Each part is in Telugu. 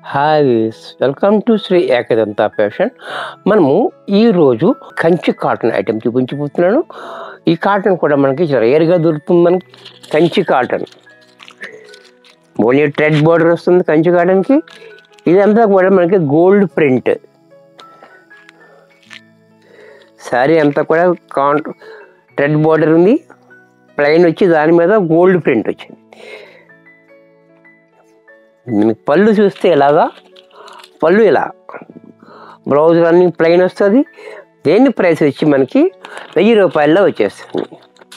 hi welcome to Sri Ekadanta fashion మనము ఈరోజు కంచి కాటన్ ఐటెం చూపించబోతున్నాను ఈ కాటన్ కూడా మనకి రేర్గా దొరుకుతుంది మనకి Kanchi cotton only thread border వస్తుంది కంచి కాటన్కి ఇదంతా కూడా మనకి గోల్డ్ ప్రింట్ శారీ అంతా కూడా కాన్ ట్రెడ్ బార్డర్ ఉంది ప్లెయిన్ వచ్చి దాని మీద గోల్డ్ ప్రింట్ వచ్చింది మీకు పళ్ళు చూస్తే ఎలాగా పళ్ళు ఇలా బ్లౌజ్ రన్నింగ్ ప్లెయిన్ వస్తుంది దేని ప్రైస్ వచ్చి మనకి వెయ్యి రూపాయల్లో వచ్చేస్తుంది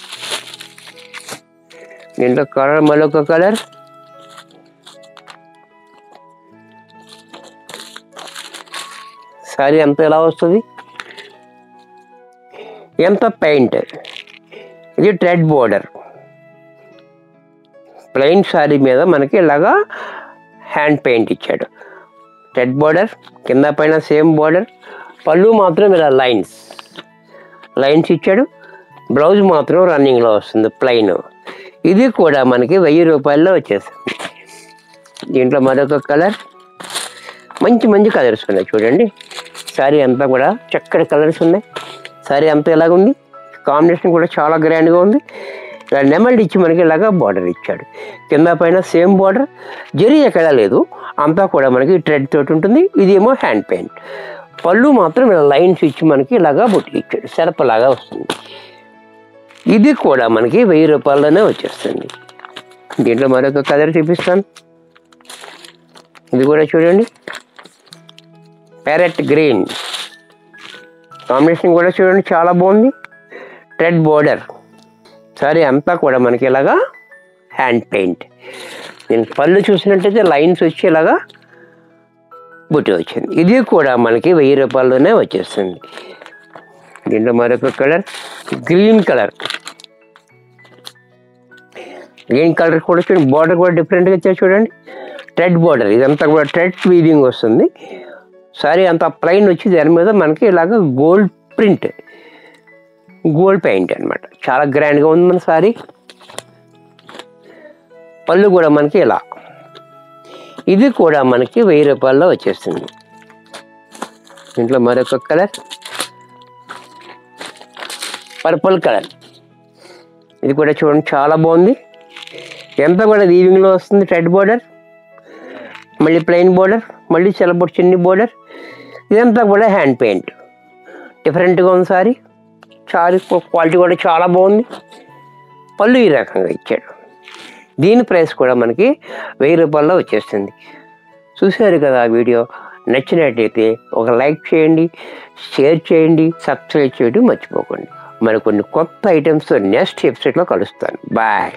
దీంట్లో కలర్ మరొక కలర్ సారీ అంత ఎలా వస్తుంది ఎంత పెయింట్ ఇది ట్రెడ్ బోర్డర్ ప్లెయిన్ శారీ మీద మనకి ఇలాగా హ్యాండ్ పెయింట్ ఇచ్చాడు రెడ్ బార్డర్ కింద పైన సేమ్ బార్డర్ పళ్ళు మాత్రం ఇలా లైన్స్ లైన్స్ ఇచ్చాడు బ్లౌజ్ మాత్రం రన్నింగ్లో వస్తుంది ప్లెయిన్ ఇది కూడా మనకి వెయ్యి రూపాయల్లో వచ్చేస్తుంది దీంట్లో మరొక కలర్ మంచి మంచి కలర్స్ ఉన్నాయి చూడండి శారీ అంతా కూడా చక్కటి కలర్స్ ఉన్నాయి శారీ అంతా ఎలాగుంది కాంబినేషన్ కూడా చాలా గ్రాండ్గా ఉంది ఇలా నెమల్డ్ ఇచ్చి మనకి ఇలాగా బార్డర్ ఇచ్చాడు కింద పైన సేమ్ బార్డర్ జరీ ఎక్కడా లేదు అంతా కూడా మనకి ట్రెడ్ తోటి ఉంటుంది ఇదేమో హ్యాండ్ పెయింట్ పళ్ళు మాత్రం ఇలా లైన్స్ ఇచ్చి మనకి ఇలాగా బొట్లు ఇచ్చాడు సెరపలాగా వస్తుంది ఇది కూడా మనకి వెయ్యి రూపాయల్లోనే వచ్చేస్తుంది దీంట్లో మరొక కలర్ చూపిస్తాను ఇది కూడా చూడండి ప్యారెట్ గ్రీన్ కాంబినేషన్ కూడా చూడండి చాలా బాగుంది ట్రెడ్ బోర్డర్ సారీ అంతా కూడా మనకి ఇలాగా హ్యాండ్ పెయింట్ నేను పళ్ళు చూసినట్టయితే లైన్స్ వచ్చి ఇలాగా బుట్టి వచ్చింది ఇది కూడా మనకి వెయ్యి రూపాయల్లోనే వచ్చేస్తుంది దీంట్లో మరొక colour green colour green colour కూడా చూడండి బార్డర్ కూడా డిఫరెంట్గా ఇచ్చారు చూడండి ట్రెడ్ బార్డర్ ఇదంతా కూడా ట్రెడ్ వీవింగ్ వస్తుంది సారీ అంత ప్లైన్ వచ్చి దాని మీద మనకి ఇలాగ గోల్డ్ ప్రింట్ గోల్డ్ పెయింట్ అనమాట చాలా గ్రాండ్గా ఉంది మన సారీ పళ్ళు కూడా మనకి ఇలా ఇది కూడా మనకి వెయ్యి రూపాయల్లో వచ్చేస్తుంది దీంట్లో మరొక కలర్ పర్పుల్ కలర్ ఇది కూడా చూడండి చాలా బాగుంది ఎంత కూడా వీవింగ్లో వస్తుంది రెడ్ బోర్డర్ మళ్ళీ ప్లెయిన్ బోర్డర్ మళ్ళీ చిన్నబొట్టు చిన్ని బోర్డర్ ఇదంతా కూడా హ్యాండ్ పెయింట్ డిఫరెంట్గా ఉంది సారీ సారీ క్వాలిటీ కూడా చాలా బాగుంది పళ్ళు ఈ రకంగా ఇచ్చాడు దీని ప్రైస్ కూడా మనకి వెయ్యి రూపాయల్లో వచ్చేస్తుంది చూశారు కదా ఆ వీడియో నచ్చినట్టయితే ఒక లైక్ చేయండి షేర్ చేయండి సబ్స్క్రైబ్ చేయడం మర్చిపోకండి మరి కొన్ని కొత్త ఐటమ్స్తో నెక్స్ట్ ఎపిసోడ్లో కలుస్తాను బాయ్